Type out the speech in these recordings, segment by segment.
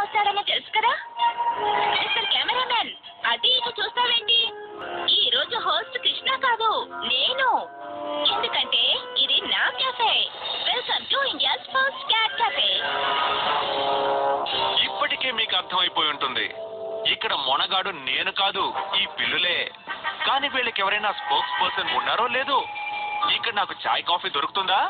వస్తాడని తెలుసు కదా మిస్టర్ కెమెరామెన్ అటు ఇటు చూస్తావేంటి ఈ రోజు హోస్ట్ కృష్ణ కాదు నేను ఎందుకంటే ఇది నా cafe welcome to India's first cat cafe ఇప్పటికే మీకు అర్థమైపోయి ఉంటుంది ఇక్కడ మొనగాడు నేను కాదు ఈ పిల్లులే కానీ వీళ్ళకి ఎవరైనా స్పోక్స్ పర్సన్ ఉన్నారో లేదో ఇక్కడ నాకు చాయ్ కాఫీ దొరుకుతుందా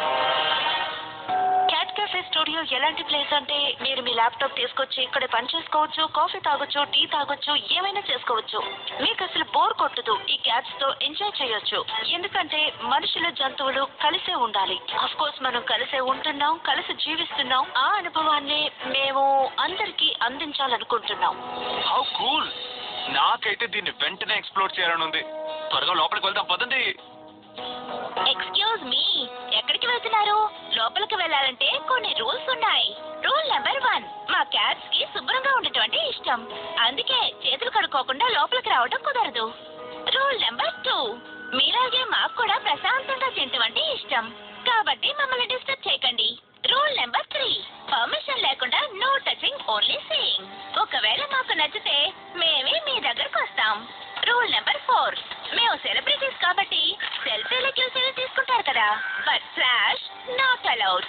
క్యాట్ కెఫే స్టూడియో ఎలాంటి ప్లేస్ అంటే మీరు మీ ల్యాప్టాప్ తీసుకొచ్చి ఇక్కడ పని చేసుకోవచ్చు కాఫీ తాగొచ్చు టీ తాగొచ్చు ఏమైనా చేసుకోవచ్చు మీకు అసలు బోర్ కొట్టదు ఈ క్యాట్స్ తో ఎంజాయ్ చేయొచ్చు ఎందుకంటే మనుషులు జంతువులు కలిసే ఉండాలి అఫ్ కోర్స్ మనం కలిసే ఉంటున్నాం కలిసి జీవిస్తున్నాం ఆ అనుభవాన్ని మేము అందరికీ అందించాలనుకుంటున్నాం హౌ కూల్ నాకైతే దీన్ని వెంటనే ఎక్స్ప్లోర్ చేయాలని ఉంది త్వరగా లోపలికి వెళ్దాం పదండి ఎక్స్క్యూజ్ మీ ఎక్కడికి వెళ్తున్నారు లోపలికి వెళ్ళాలంటే కొన్ని రూల్స్ ఉన్నాయి రూల్ నెంబర్ వన్ మా క్యాట్స్ కి శుభ్రంగా ఉండటం అంటే ఇష్టం అందుకే చేతులు కడుక్కోకుండా లోపలికి రావడం కుదరదు రూల్ నెంబర్ టూ మీలాగే మాకు కూడా ప్రశాంతంగా తినటం అంటే ఇష్టం కాబట్టి మమ్మల్ని డిస్టర్బ్ చేయకండి రూల్ నెంబర్ త్రీ పర్మిషన్ లేకుండా నో టచింగ్ ఓన్లీ సీయింగ్ ఒకవేళ మాకు నచ్చితే మేమే మీ దగ్గరకు వస్తాం రూల్ నెంబర్ ఫోర్ మేము సెలబ్రిటీస్ కాబట్టి సెల్ఫీలకి సెల్ఫీ తీసుకుంటారు కదా బట్ ఫ్లాష్ నాట్ అలౌడ్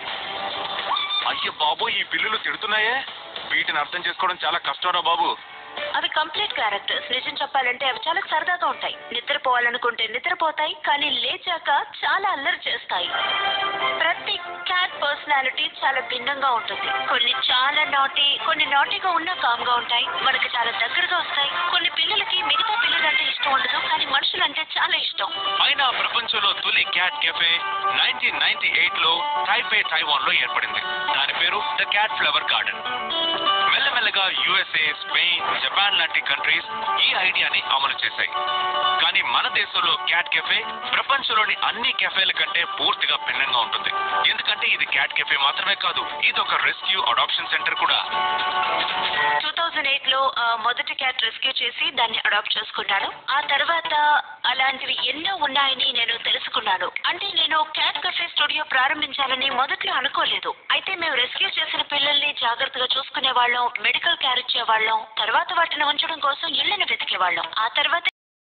అయ్యో బాబు ఈ పిల్లులు తిడుతున్నాయే వీటిని అర్థం చేసుకోవడం చాలా కష్టంరా బాబు అవి కంప్లీట్ క్యారెక్టర్స్ నిజం చెప్పాలంటే అవి చాలా సరదాగా ఉంటాయి నిద్రపోవాలనుకుంటే నిద్రపోతాయి కానీ లేచాక చాలా అల్లరి చేస్తాయి ప్రతి క్యాట్ పర్సనాలిటీ చాలా భిన్నంగా ఉంటుంది కొన్ని చాలా నాటి కొన్ని నాటిగా ఉన్నా కామ్ గా ఉంటాయి మనకి చాలా దగ్గరగా వస్తాయి కొన్ని పిల్లలకి మిగతా పిల్లలంటే ఇష్టం ఉండదు కానీ మనుషులంటే చాలా ఇష్టం అయినా ప్రపంచంలో తొలి cat cafe nineteen ninety eight లో టైపే తైవాన్ లో ఏర్పడింది దాని పేరు ద క్యాట్ ఫ్లవర్ గార్డెన్ మెల్లమెల్లగా యుఎస్ఏ స్పెయిన్ జపాన్ లాంటి కంట్రీస్ ఈ ఐడియాని అమలు చేశాయి కానీ మన దేశంలో క్యాట్ కెఫే ప్రపంచంలోని అన్ని కెఫేల కంటే పూర్తిగా భిన్నంగా ఉంటుంది ఎందుకంటే ఇది క్యాట్ కెఫే మాత్రమే కాదు ఇది ఒక రెస్క్యూ అడాప్షన్ సెంటర్ కూడా టూ థౌజండ్ ఎయిట్ లో ఆ, మొదటి క్యాట్ రెస్క్యూ చేసి దాన్ని అడాప్ట్ చేసుకున్నాను ఆ తర్వాత అలాంటివి ఎన్నో ఉన్నాయని నేను తెలుసుకున్నాను అంటే నేను క్యాట్ కఫే స్టూడియో ప్రారంభించాలని మొదట్లో అనుకోలేదు అయితే మేము రెస్క్యూ చేసిన పిల్లల్ని జాగ్రత్తగా చూసుకునే వాళ్ళం మెడికల్ కేర్ ఇచ్చే వాళ్ళం తర్వాత వాటిని ఉంచడం కోసం ఇళ్లను వెతికే వాళ్ళం ఆ తర్వాత